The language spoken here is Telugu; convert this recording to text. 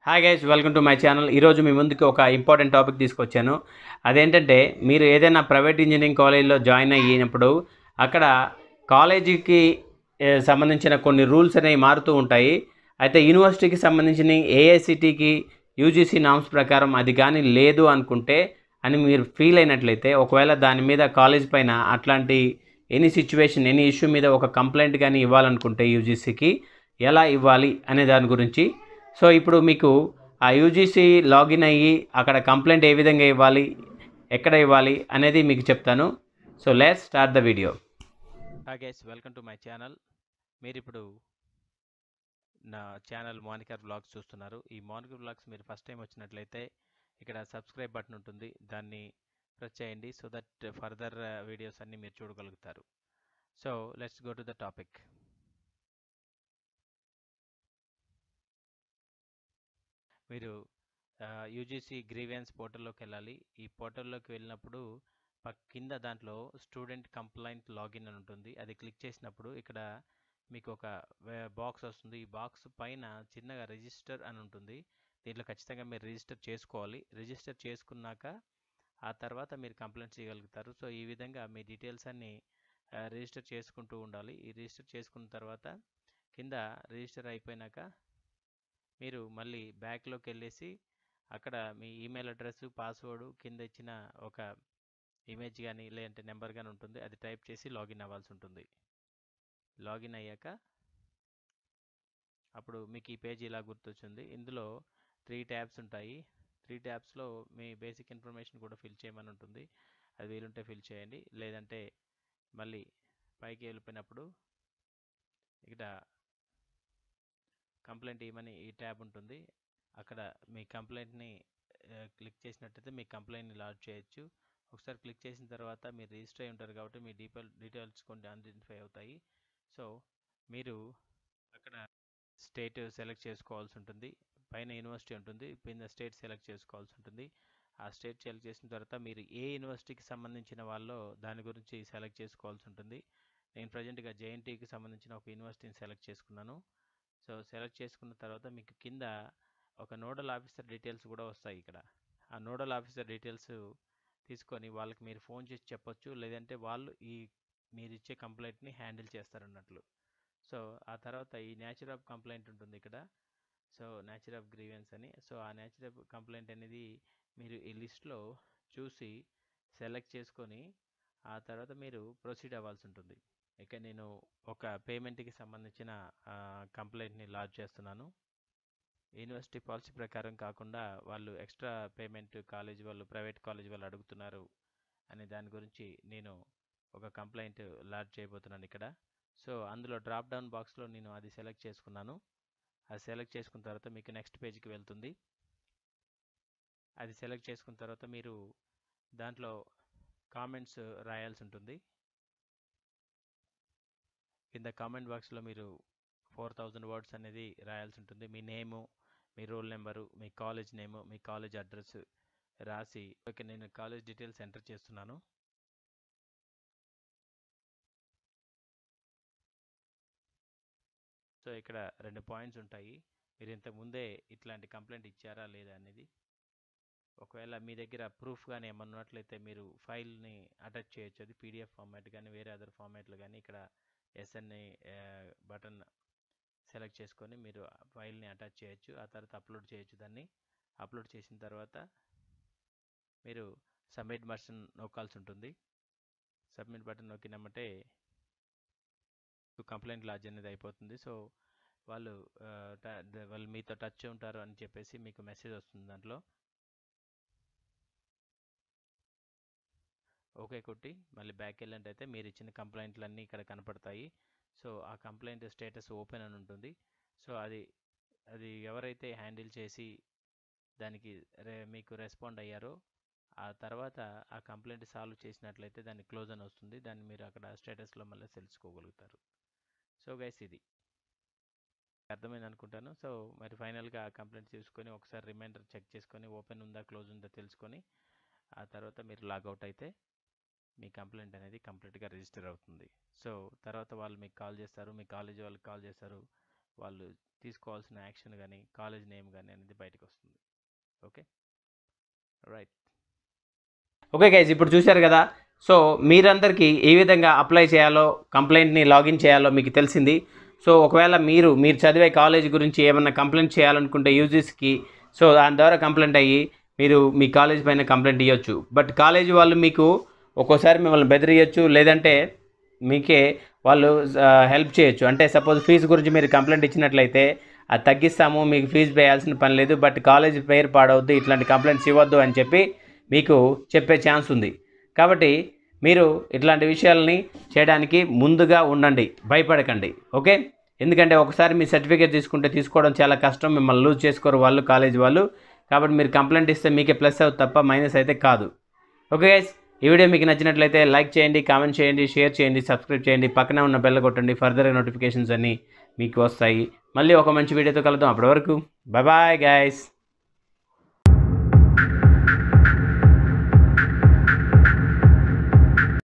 hi guys welcome to my channel ఈరోజు మీ ముందుకు ఒక ఇంపార్టెంట్ టాపిక్ తీసుకొచ్చాను అదేంటంటే మీరు ఏదైనా ప్రైవేట్ ఇంజనీరింగ్ కాలేజీలో జాయిన్ అయినప్పుడు అక్కడ కాలేజీకి ఏ, సంబంధించిన కొన్ని రూల్స్ అనేవి మారుతూ ఉంటాయి అయితే యూనివర్సిటీకి సంబంధించిన ఏఐసిటికి యూజీసీ నామ్స్ ప్రకారం అది కానీ లేదు అనుకుంటే అని మీరు ఫీల్ అయినట్లయితే ఒకవేళ దాని మీద కాలేజ్ పైన అట్లాంటి ఎనీ సిచ్యువేషన్ ఎనీ ఇష్యూ మీద ఒక కంప్లైంట్ కానీ ఇవ్వాలనుకుంటే యూజీసీకి ఎలా ఇవ్వాలి అనే దాని గురించి సో ఇప్పుడు మీకు ఆ యూజీసీ లాగిన్ అయ్యి అక్కడ కంప్లైంట్ ఏ విధంగా ఇవ్వాలి ఎక్కడ ఇవ్వాలి అనేది మీకు చెప్తాను so let's start the video hi guys welcome to my channel మీరు ఇప్పుడు నా ఛానల్ మోనికర్ బ్లాగ్స్ చూస్తున్నారు ఈ మోనికర్ బ్లాగ్స్ మీరు ఫస్ట్ టైం వచ్చినట్లయితే ఇక్కడ సబ్స్క్రైబ్ బటన్ ఉంటుంది దాన్ని ప్రెస్ చేయండి సో దట్ ఫర్దర్ వీడియోస్ అన్నీ మీరు చూడగలుగుతారు so let's go to the topic మీరు యూజీసీ గ్రీవెన్స్ పోర్టల్లోకి వెళ్ళాలి ఈ పోర్టల్లోకి వెళ్ళినప్పుడు పక్ కింద దాంట్లో స్టూడెంట్ కంప్లైంట్ లాగిన్ అని ఉంటుంది అది క్లిక్ చేసినప్పుడు ఇక్కడ మీకు ఒక బాక్స్ వస్తుంది ఈ బాక్స్ పైన చిన్నగా రిజిస్టర్ అని ఉంటుంది దీంట్లో ఖచ్చితంగా మీరు రిజిస్టర్ చేసుకోవాలి రిజిస్టర్ చేసుకున్నాక ఆ తర్వాత మీరు కంప్లైంట్ చేయగలుగుతారు సో ఈ విధంగా మీ డీటెయిల్స్ అన్నీ రిజిస్టర్ చేసుకుంటూ ఉండాలి ఈ రిజిస్టర్ చేసుకున్న తర్వాత కింద రిజిస్టర్ అయిపోయినాక మీరు మళ్ళీ బ్యాక్లోకి వెళ్ళేసి అక్కడ మీ ఈమెయిల్ అడ్రస్ పాస్వర్డ్ కింద ఇచ్చిన ఒక ఇమేజ్ కానీ లేదంటే నెంబర్ కానీ ఉంటుంది అది టైప్ చేసి లాగిన్ అవ్వాల్సి ఉంటుంది లాగిన్ అయ్యాక అప్పుడు మీకు ఈ పేజ్ ఇలా గుర్తొచ్చింది ఇందులో త్రీ ట్యాబ్స్ ఉంటాయి త్రీ ట్యాబ్స్లో మీ బేసిక్ ఇన్ఫర్మేషన్ కూడా ఫిల్ చేయమని ఉంటుంది అది వీలుంటే ఫిల్ చేయండి లేదంటే మళ్ళీ పైకి వెళ్ళిపోయినప్పుడు ఇక్కడ కంప్లైంట్ ఇవ్వమని ఈ ట్యాబ్ ఉంటుంది అక్కడ మీ కంప్లైంట్ని క్లిక్ చేసినట్టయితే మీ కంప్లైంట్ని లాడ్జ్ చేయొచ్చు ఒకసారి క్లిక్ చేసిన తర్వాత మీరు రిజిస్టర్ అయి ఉంటారు కాబట్టి మీ డీటెయిల్ డీటెయిల్స్ కొన్ని ఐడెంటిఫై అవుతాయి సో మీరు అక్కడ స్టేట్ సెలెక్ట్ చేసుకోవాల్సి ఉంటుంది పైన యూనివర్సిటీ ఉంటుంది కింద స్టేట్ సెలెక్ట్ చేసుకోవాల్సి ఉంటుంది ఆ స్టేట్ సెలెక్ట్ చేసిన తర్వాత మీరు ఏ యూనివర్సిటీకి సంబంధించిన వాళ్ళో దాని గురించి సెలెక్ట్ చేసుకోవాల్సి ఉంటుంది నేను ప్రజెంట్గా జేఎన్టీకి సంబంధించిన ఒక యూనివర్సిటీని సెలెక్ట్ చేసుకున్నాను సో సెలెక్ట్ చేసుకున్న తర్వాత మీకు కింద ఒక నోడల్ ఆఫీసర్ డీటెయిల్స్ కూడా వస్తాయి ఇక్కడ ఆ నోడల్ ఆఫీసర్ డీటెయిల్స్ తీసుకొని వాళ్ళకి మీరు ఫోన్ చేసి చెప్పొచ్చు లేదంటే వాళ్ళు ఈ మీరు ఇచ్చే కంప్లైంట్ని హ్యాండిల్ చేస్తారన్నట్లు సో ఆ తర్వాత ఈ నేచర్ ఆఫ్ కంప్లైంట్ ఉంటుంది ఇక్కడ సో నేచర్ ఆఫ్ గ్రీవెన్స్ అని సో ఆ నేచర్ ఆఫ్ కంప్లైంట్ అనేది మీరు ఈ లిస్ట్లో చూసి సెలెక్ట్ చేసుకొని ఆ తర్వాత మీరు ప్రొసీడ్ అవ్వాల్సి ఉంటుంది ఇక నేను ఒక పేమెంట్కి సంబంధించిన కంప్లైంట్ని లాడ్జ్ చేస్తున్నాను యూనివర్సిటీ పాలసీ ప్రకారం కాకుండా వాళ్ళు ఎక్స్ట్రా పేమెంట్ కాలేజ్ వాళ్ళు ప్రైవేట్ కాలేజ్ వాళ్ళు అడుగుతున్నారు అనే దాని గురించి నేను ఒక కంప్లైంట్ లాడ్జ్ చేయబోతున్నాను ఇక్కడ సో అందులో డ్రాప్ డౌన్ బాక్స్లో నేను అది సెలెక్ట్ చేసుకున్నాను అది సెలెక్ట్ చేసుకున్న తర్వాత మీకు నెక్స్ట్ పేజ్కి వెళ్తుంది అది సెలెక్ట్ చేసుకున్న తర్వాత మీరు దాంట్లో కామెంట్స్ రాయాల్సి ఉంటుంది కింద కామెంట్ బాక్స్లో మీరు ఫోర్ థౌజండ్ వర్డ్స్ అనేది రాయాల్సి ఉంటుంది మీ నేము మీ రోల్ నెంబరు మీ కాలేజ్ నేము మీ కాలేజ్ అడ్రస్ రాసి ఓకే నేను కాలేజ్ డీటెయిల్స్ ఎంటర్ చేస్తున్నాను సో ఇక్కడ రెండు పాయింట్స్ ఉంటాయి మీరు ఇంత ముందే ఇట్లాంటి కంప్లైంట్ ఇచ్చారా లేదా అనేది ఒకవేళ మీ దగ్గర ప్రూఫ్ కానీ ఏమన్నా ఉన్నట్లయితే మీరు ఫైల్ని అటాచ్ చేయొచ్చు అది పీడిఎఫ్ ఫార్మాట్ కానీ వేరే అదర్ ఫార్మాట్లు కానీ ఇక్కడ ఎస్ఎన్ఐ బటన్ సెలెక్ట్ చేసుకొని మీరు ఫైల్ని అటాచ్ చేయొచ్చు ఆ తర్వాత అప్లోడ్ చేయొచ్చు దాన్ని అప్లోడ్ చేసిన తర్వాత మీరు సబ్మిట్ బటన్ నొక్కాల్సి ఉంటుంది సబ్మిట్ బటన్ నొక్కినామంటే కంప్లైంట్ లాడ్జ్ అనేది అయిపోతుంది సో వాళ్ళు వాళ్ళు మీతో టచ్ ఉంటారు అని చెప్పేసి మీకు మెసేజ్ వస్తుంది దాంట్లో ఓకే కొట్టి మళ్ళీ బ్యాక్ వెళ్ళినట్టయితే మీరు ఇచ్చిన కంప్లైంట్లు అన్నీ ఇక్కడ కనపడతాయి సో ఆ కంప్లైంట్ స్టేటస్ ఓపెన్ అని ఉంటుంది సో అది అది ఎవరైతే హ్యాండిల్ చేసి దానికి రే మీకు రెస్పాండ్ అయ్యారో ఆ తర్వాత ఆ కంప్లైంట్ సాల్వ్ చేసినట్లయితే దాన్ని క్లోజ్ అని వస్తుంది దాన్ని మీరు అక్కడ స్టేటస్లో మళ్ళీ తెలుసుకోగలుగుతారు సో గైస్ ఇది అర్థమైంది అనుకుంటాను సో మరి ఫైనల్గా ఆ కంప్లైంట్ చూసుకొని ఒకసారి రిమైండర్ చెక్ చేసుకొని ఓపెన్ ఉందా క్లోజ్ ఉందా తెలుసుకొని ఆ తర్వాత మీరు లాగౌట్ అయితే మీ కంప్లైంట్ అనేది కంప్లీట్గా రిజిస్టర్ అవుతుంది సో తర్వాత వాళ్ళు మీకు కాల్ చేస్తారు మీ కాలేజీ వాళ్ళకి కాల్ చేస్తారు వాళ్ళు తీసుకోవాల్సిన యాక్షన్ కానీ కాలేజ్ నేమ్ కానీ అనేది బయటకు వస్తుంది ఓకే రైట్ ఓకే గైజ్ ఇప్పుడు చూశారు కదా సో మీరందరికీ ఏ విధంగా అప్లై చేయాలో కంప్లైంట్ని లాగిన్ చేయాలో మీకు తెలిసింది సో ఒకవేళ మీరు మీరు చదివే కాలేజ్ గురించి ఏమన్నా కంప్లైంట్ చేయాలనుకుంటే యూజెస్కి సో దాని ద్వారా కంప్లైంట్ అయ్యి మీరు మీ కాలేజ్ పైన కంప్లైంట్ ఇవ్వచ్చు బట్ కాలేజ్ వాళ్ళు మీకు ఒక్కోసారి మిమ్మల్ని బెదిరియచ్చు లేదంటే మీకే వాళ్ళు హెల్ప్ చేయొచ్చు అంటే సపోజ్ ఫీజు గురించి మీరు కంప్లైంట్ ఇచ్చినట్లయితే అది తగ్గిస్తాము మీకు ఫీజు వేయాల్సిన పని లేదు బట్ కాలేజ్ పేరు పాడవద్దు ఇట్లాంటి కంప్లైంట్స్ ఇవ్వద్దు అని చెప్పి మీకు చెప్పే ఛాన్స్ ఉంది కాబట్టి మీరు ఇట్లాంటి విషయాలని చేయడానికి ముందుగా ఉండండి భయపడకండి ఓకే ఎందుకంటే ఒకసారి మీ సర్టిఫికేట్ తీసుకుంటే తీసుకోవడం చాలా కష్టం మిమ్మల్ని లూజ్ చేసుకోరు వాళ్ళు కాలేజ్ వాళ్ళు కాబట్టి మీరు కంప్లైంట్ ఇస్తే మీకే ప్లస్ అవుతుంది తప్ప మైనస్ అయితే కాదు ఓకే గైస్ ఈ వీడియో మీకు నచ్చినట్లయితే లైక్ చేయండి కామెంట్ చేయండి షేర్ చేయండి సబ్స్క్రైబ్ చేయండి పక్కనే ఉన్న బెల్ కొట్టండి ఫర్దర్ నోటిఫికేషన్స్ అన్నీ మీకు వస్తాయి మళ్ళీ ఒక మంచి వీడియోతో కలుద్దాం అప్పటి వరకు బాయ్ బాయ్ గైస్